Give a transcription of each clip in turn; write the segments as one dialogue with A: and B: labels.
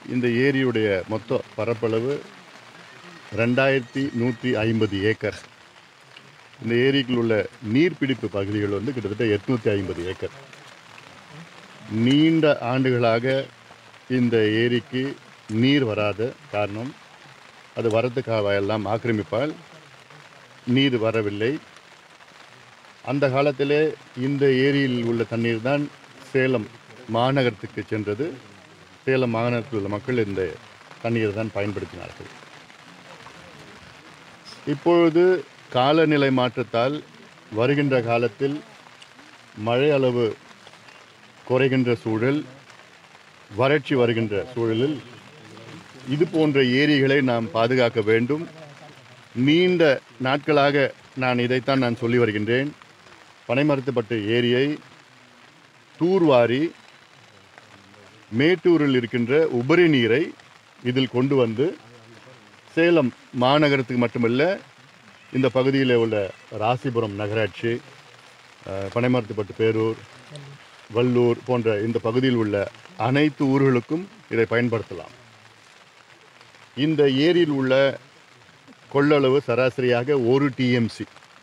A: இந்த ஏரியுடைய மொத்த பரப்பளவு ரெண்டாயிரத்தி நூற்றி ஐம்பது ஏக்கர் இந்த ஏரிக்குள் உள்ள நீர்பிடிப்பு பகுதிகள் வந்து கிட்டத்தட்ட எட்நூற்றி ஐம்பது ஏக்கர் நீண்ட ஆண்டுகளாக இந்த ஏரிக்கு நீர் வராத காரணம் அது வரத்து காவாயெல்லாம் ஆக்கிரமிப்பால் நீர் வரவில்லை அந்த காலத்திலே இந்த ஏரியில் உள்ள தண்ணீர் தான் சேலம் மாநகரத்துக்கு சென்றது சேலம் மாநகரத்தில் உள்ள மக்கள் இந்த தண்ணீரை தான் பயன்படுத்தினார்கள் இப்பொழுது காலநிலை மாற்றத்தால் வருகின்ற காலத்தில் மழை அளவு குறைகின்ற சூழல் வறட்சி வருகின்ற சூழலில் இது போன்ற ஏரிகளை நாம் பாதுகாக்க வேண்டும் நீண்ட நாட்களாக நான் இதைத்தான் நான் சொல்லி வருகின்றேன் பனைமரத்துப்பட்டு ஏரியை தூர்வாரி மேட்டூரில் இருக்கின்ற உபரி நீரை இதில் கொண்டு வந்து சேலம் மாநகரத்துக்கு மட்டுமல்ல இந்த பகுதியில் உள்ள ராசிபுரம் நகராட்சி அஹ், பனைமரத்துப்பட்டு பேரூர் வல்லூர் போன்ற இந்த பகுதியில் உள்ள அனைத்து ஊர்களுக்கும் இதை பயன்படுத்தலாம் இந்த ஏரியில் உள்ள கொள்ளளவு சராசரியாக ஒரு டிஎம்சி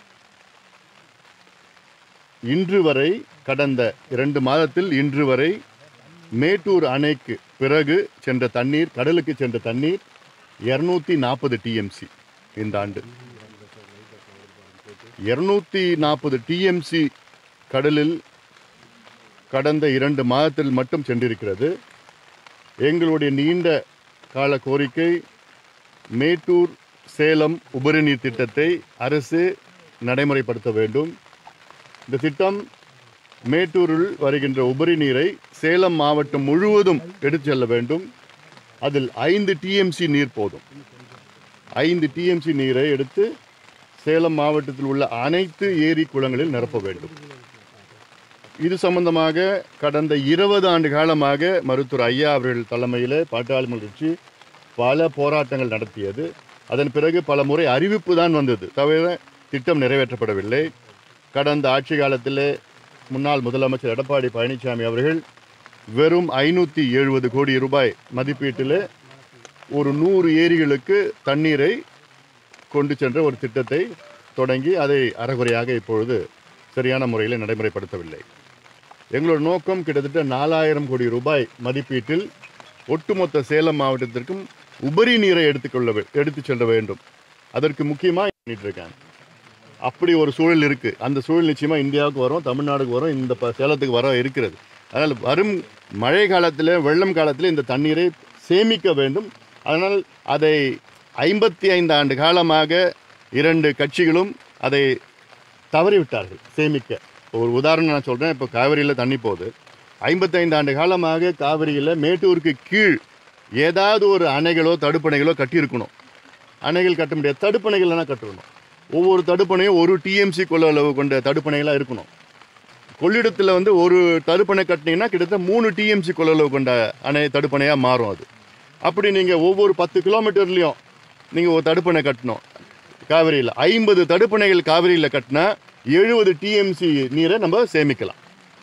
A: இன்று வரை கடந்த இரண்டு மாதத்தில் இன்று வரை மேட்டூர் அணைக்கு பிறகு சென்ற தண்ணீர் கடலுக்கு சென்ற தண்ணீர் இருநூத்தி நாற்பது டிஎம்சி இந்த ஆண்டு இருநூத்தி நாற்பது டிஎம்சி கடலில் கடந்த இரண்டு மாதத்தில் மட்டும் சென்றிருக்கிறது எங்களுடைய நீண்ட கால கோரிக்கை மேட்டூர் சேலம் உபரிநீர் திட்டத்தை அரசு நடைமுறைப்படுத்த வேண்டும் இந்த திட்டம் மேட்டூரில் வருகின்ற உபரி நீரை சேலம் மாவட்டம் முழுவதும் எடுத்து செல்ல வேண்டும் அதில் ஐந்து டிஎம்சி நீர் போதும் ஐந்து டிஎம்சி நீரை எடுத்து சேலம் மாவட்டத்தில் உள்ள அனைத்து ஏரி குளங்களில் நிரப்ப வேண்டும் இது சம்பந்தமாக கடந்த இருபது ஆண்டு காலமாக மருத்துவர் ஐயா அவர்கள் தலைமையில் பாட்டாளி கட்சி பல போராட்டங்கள் நடத்தியது அதன் பிறகு பல முறை அறிவிப்பு தான் வந்தது தவிர திட்டம் நிறைவேற்றப்படவில்லை கடந்த ஆட்சி காலத்திலே முன்னாள் முதலமைச்சர் எடப்பாடி பழனிசாமி அவர்கள் வெறும் ஐநூற்றி எழுபது கோடி ரூபாய் மதிப்பீட்டில் ஒரு நூறு ஏரிகளுக்கு தண்ணீரை கொண்டு சென்ற ஒரு திட்டத்தை தொடங்கி அதை அறகுறையாக இப்பொழுது சரியான முறையில் நடைமுறைப்படுத்தவில்லை எங்களோட நோக்கம் கிட்டத்தட்ட நாலாயிரம் கோடி ரூபாய் மதிப்பீட்டில் ஒட்டுமொத்த சேலம் மாவட்டத்திற்கும் உபரி நீரை எடுத்துக்கொள்ள வே- எடுத்துச் செல்ல வேண்டும் அதற்கு முக்கியமாக பண்ணிட்டு இருக்காங்க அப்படி ஒரு சூழல் இருக்கு அந்த சூழல் நிச்சயமா இந்தியாவுக்கு வரும் தமிழ்நாடுக்கு வரும் இந்த ப- சேலத்துக்கு வர இருக்கிறது அதனால் வரும் மழை காலத்தில் வெள்ளம் காலத்தில் இந்த தண்ணீரை சேமிக்க வேண்டும் அதனால் அதை ஐம்பத்தி ஐந்து ஆண்டு காலமாக இரண்டு கட்சிகளும் அதை தவறிவிட்டார்கள் சேமிக்க ஒரு உதாரணம் நான் சொல்கிறேன் இப்போ காவிரியில் தண்ணி போகுது ஐம்பத்தைந்து ஆண்டு காலமாக காவிரியில் மேட்டூருக்கு கீழ் ஏதாவது ஒரு அணைகளோ தடுப்பணைகளோ கட்டியிருக்கணும் அணைகள் கட்ட முடியாது தடுப்பணைகள் எல்லாம் கட்டணும் ஒவ்வொரு தடுப்பணையும் ஒரு டிஎம்சி கொள்ளளவு கொண்ட தடுப்பணைகளாக இருக்கணும் கொள்ளிடத்தில் வந்து ஒரு தடுப்பணை கட்டினீங்கன்னா கிட்டத்தட்ட மூணு டிஎம்சி கொள்ளளவு கொண்ட அணை தடுப்பணையாக மாறும் அது அப்படி நீங்கள் ஒவ்வொரு பத்து கிலோமீட்டர்லேயும் நீங்கள் ஒரு தடுப்பணை கட்டணும் காவிரியில் ஐம்பது தடுப்பணைகள் காவிரியில் கட்டினா எழுபது டிஎம்சி நீரை நம்ம சேமிக்கலாம்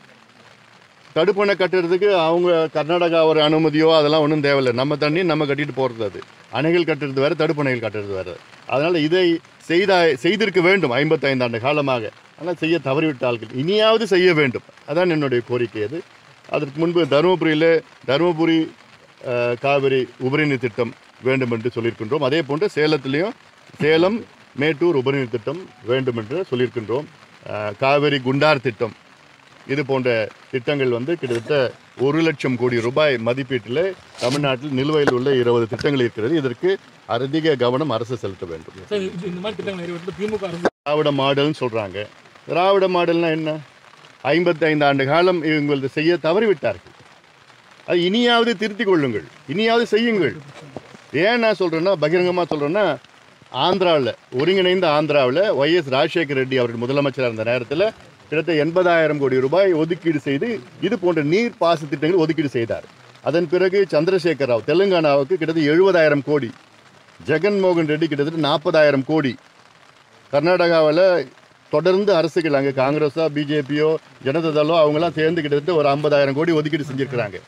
A: தடுப்பணை கட்டுறதுக்கு அவங்க கர்நாடகா ஒரு அனுமதியோ அதெல்லாம் ஒன்றும் தேவையில்லை நம்ம தண்ணி நம்ம கட்டிட்டு போகிறது அது அணைகள் கட்டுறது வேறு தடுப்பணைகள் கட்டுறது வேறு அதனால் இதை செய்த செய்திருக்க வேண்டும் ஐம்பத்தைந்து ஆண்டு காலமாக ஆனால் செய்ய தவறிவிட்டார்கள் இனியாவது செய்ய வேண்டும் அதான் என்னுடைய கோரிக்கை அது அதற்கு முன்பு தருமபுரியில் தருமபுரி அஹ், காவிரி உபரிநீர் திட்டம் வேண்டும் என்று சொல்லியிருக்கின்றோம் அதே போன்று சேலத்திலையும் சேலம் மேட்டூர் உபரிநீர் திட்டம் வேண்டும் என்று சொல்லியிருக்கின்றோம் அஹ், காவிரி குண்டார் திட்டம் இது போன்ற திட்டங்கள் வந்து கிட்டத்தட்ட ஒரு லட்சம் கோடி ரூபாய் மதிப்பீட்டில் தமிழ்நாட்டில் நிலுவையில் உள்ள இருபது திட்டங்கள் இருக்கிறது இதற்கு அதிக கவனம் அரசு செலுத்த வேண்டும்
B: சார் இது இந்த மாதிரி திட்டங்கள் நிறைவேற்ற திமுக அரசு
A: திராவிட மாடல்னு சொல்கிறாங்க திராவிட மாடல்னா என்ன ஐம்பத்தைந்து ஆண்டு காலம் இவங்களது செய்ய தவறிவிட்டார்கள் அது இனியாவது திருத்திக் கொள்ளுங்கள் இனியாவது செய்யுங்கள் ஏன் நான் சொல்கிறேன்னா பகிரங்கமாக சொல்கிறேன்னா ஆந்திராவில் ஒருங்கிணைந்த ஆந்திராவில் ஒய்எஸ் ராஜசேகர ரெட்டி அவர்கள் முதலமைச்சராக இருந்த நேரத்தில் கிட்டத்தட்ட எண்பதாயிரம் கோடி ரூபாய் ஒதுக்கீடு செய்து இது போன்ற நீர் பாசன திட்டங்கள் ஒதுக்கீடு செய்தார் அதன் பிறகு சந்திரசேகர் ராவ் தெலுங்கானாவுக்கு கிட்டத்தட்ட எழுபதாயிரம் கோடி ஜெகன்மோகன் ரெட்டி கிட்டத்தட்ட நாற்பதாயிரம் கோடி கர்நாடகாவில் தொடர்ந்து அரசுகள் அங்கே காங்கிரஸோ பிஜேபியோ ஜனதாதளோ அவங்கெல்லாம் சேர்ந்து கிட்டத்தட்ட ஒரு ஐம்பதாயிரம் கோடி ஒதுக்கீடு செஞ்சுருக்கிறாங்க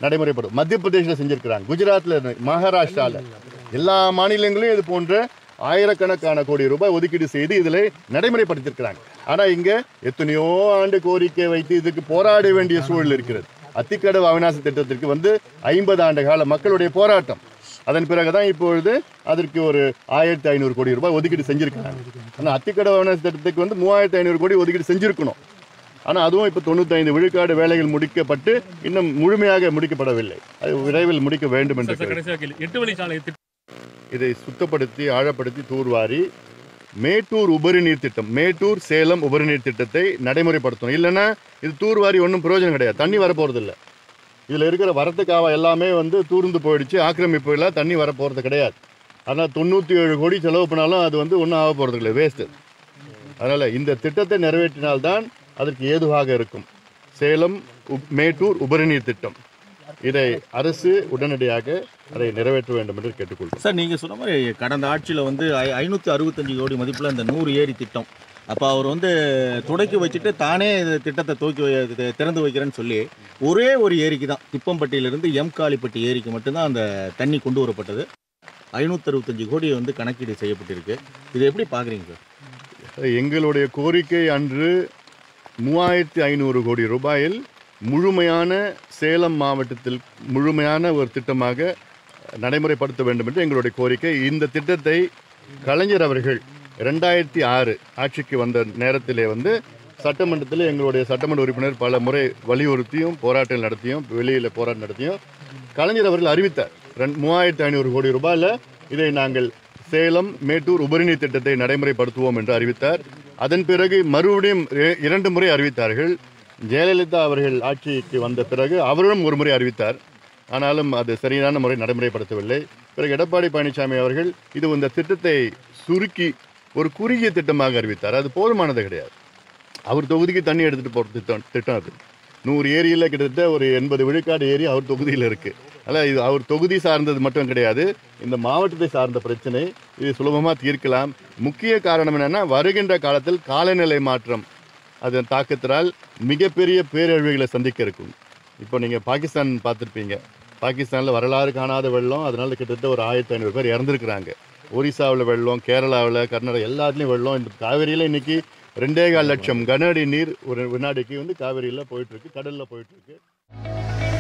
A: நடைமுறைப்படும் மத்திய பிரதேசில் செஞ்சிருக்கிறாங்க குஜராத்தில் மகாராஷ்டிராவில் எல்லா மாநிலங்களையும் இது போன்ற ஆயிரக்கணக்கான கோடி ரூபாய் ஒதுக்கீடு செய்து இதில் நடைமுறைப்படுத்தியிருக்கிறாங்க ஆனால் இங்கே எத்தனையோ ஆண்டு கோரிக்கை வைத்து இதுக்கு போராட வேண்டிய சூழல் இருக்கிறது அத்திக்கடவு அவிநாசி திட்டத்திற்கு வந்து ஐம்பது ஆண்டு கால மக்களுடைய போராட்டம் அதன் பிறகுதான் இப்பொழுது அதற்கு ஒரு ஆயிரத்தி ஐநூறு கோடி ரூபாய் ஒதுக்கீடு செஞ்சிருக்காங்க ஆனால் அத்திக்கடவு அவிநாசி திட்டத்துக்கு வந்து மூவாயிரத்தி ஐநூறு கோடி ஒதுக்கீடு செஞ்சிருக்கணும் ஆனால் அதுவும் இப்போ தொண்ணூத்தைந்து விழுக்காடு வேலைகள் முடிக்கப்பட்டு இன்னும் முழுமையாக முடிக்கப்படவில்லை அது விரைவில் முடிக்க வேண்டும் என்று
B: சார் கடைசியாக கேள்வி எட்டு வழிச்சாலை திட்டம்
A: இதை சுத்தப்படுத்தி ஆழப்படுத்தி தூர்வாரி மேட்டூர் உபரி நீர் திட்டம் மேட்டூர் சேலம் உபரி நீர் திட்டத்தை நடைமுறைப்படுத்தணும் இல்லைன்னா இது தூர்வாரி ஒன்றும் பிரயோஜனம் கிடையாது தண்ணி வரப்போகிறது இல்லை இதில் இருக்கிற வரத்து காவா எல்லாமே வந்து தூர்ந்து போயிடுச்சு ஆக்கிரமிப்புல தண்ணி வரப்போகிறது கிடையாது ஆனால் தொண்ணூற்றி ஏழு கோடி செலவு பண்ணாலும் அது வந்து ஒன்றும் ஆக போகிறது இல்லை வேஸ்ட்டு அதனால் இந்த திட்டத்தை நிறைவேற்றினால்தான் அதற்கு ஏதுவாக இருக்கும் சேலம் உப்- மேட்டூர் உபரிநீர் திட்டம் இதை அரசு உடனடியாக அதை நிறைவேற்ற வேண்டும் என்று கேட்டுக்கொள்கிறோம்
C: சார் நீங்கள் சொன்ன மாதிரி கடந்த ஆட்சியில் வந்து ஐ- ஐநூற்றி அறுபத்தஞ்சு கோடி மதிப்பில் அந்த நூறு ஏரி திட்டம் அப்போ அவர் வந்து தொடக்கி வச்சுட்டு தானே இந்த திட்டத்தை துவக்கி வை- தி- திறந்து வைக்கிறேன்னு சொல்லி ஒரே ஒரு ஏரிக்கு தான் திப்பம்பட்டியிலிருந்து எம் காளிப்பட்டி ஏரிக்கு மட்டும்தான் அந்த தண்ணி கொண்டு வரப்பட்டது ஐநூற்றி அறுபத்தஞ்சு கோடி வந்து கணக்கீடு செய்யப்பட்டிருக்கு இதை எப்படி பார்க்குறீங்க சார்
A: எங்களுடைய கோரிக்கை அன்று மூவாயிரத்தி ஐநூறு கோடி ரூபாயில் முழுமையான சேலம் மாவட்டத்தில் முழுமையான ஒரு திட்டமாக நடைமுறைப்படுத்த வேண்டும் என்று எங்களுடைய கோரிக்கை இந்த திட்டத்தை கலைஞர் அவர்கள் ரெண்டாயிரத்தி ஆறு ஆட்சிக்கு வந்த நேரத்திலே வந்து சட்டமன்றத்தில் எங்களுடைய சட்டமன்ற உறுப்பினர் பல முறை வலியுறுத்தியும் போராட்டம் நடத்தியும் வெளியில் போராட்டம் நடத்தியும் கலைஞர் அவர்கள் அறிவித்தார் ரெண்டு மூவாயிரத்தி ஐநூறு கோடி ரூபாயில் இதை நாங்கள் சேலம் மேட்டூர் உபரிநீர் திட்டத்தை நடைமுறைப்படுத்துவோம் என்று அறிவித்தார் அதன் பிறகு மறுபடியும் இ- இரண்டு முறை அறிவித்தார்கள் ஜெயலலிதா அவர்கள் ஆட்சிக்கு வந்த பிறகு அவரும் ஒரு முறை அறிவித்தார் ஆனாலும் அது சரியான முறை நடைமுறைப்படுத்தவில்லை பிறகு எடப்பாடி பழனிசாமி அவர்கள் இது இந்த திட்டத்தை சுருக்கி ஒரு குறுகிய திட்டமாக அறிவித்தார் அது போதுமானது கிடையாது அவர் தொகுதிக்கு தண்ணி எடுத்துகிட்டு போகிற திட்டம் திட்டம் அது நூறு ஏரியில் கிட்டத்தட்ட ஒரு எண்பது விழுக்காடு ஏரி அவர் தொகுதியில் இருக்குது அதனால் இது அவர் தொகுதி சார்ந்தது மட்டும் கிடையாது இந்த மாவட்டத்தை சார்ந்த பிரச்சனை இது சுலபமாக தீர்க்கலாம் முக்கிய காரணம் என்னென்னா வருகின்ற காலத்தில் காலநிலை மாற்றம் அதன் தாக்கத்தினால் மிகப்பெரிய பேரழிவுகளை சந்திக்க இருக்கும் இப்போ நீங்கள் பாகிஸ்தான் பார்த்துருப்பீங்க பாகிஸ்தானில் வரலாறு காணாத வெள்ளம் அதனால கிட்டத்தட்ட ஒரு ஆயிரத்தி ஐநூறு பேர் இறந்துருக்குறாங்க ஒரிசாவில் வெள்ளம் கேரளாவில் கர்நாடகா எல்லாத்துலேயும் வெள்ளம் இந்த காவேரியில் இன்னைக்கு ரெண்டே கால் லட்சம் கன அடி நீர் ஒரு வினாடிக்கு வந்து காவேரியில் போயிட்டுருக்கு கடலில் போயிட்டுருக்கு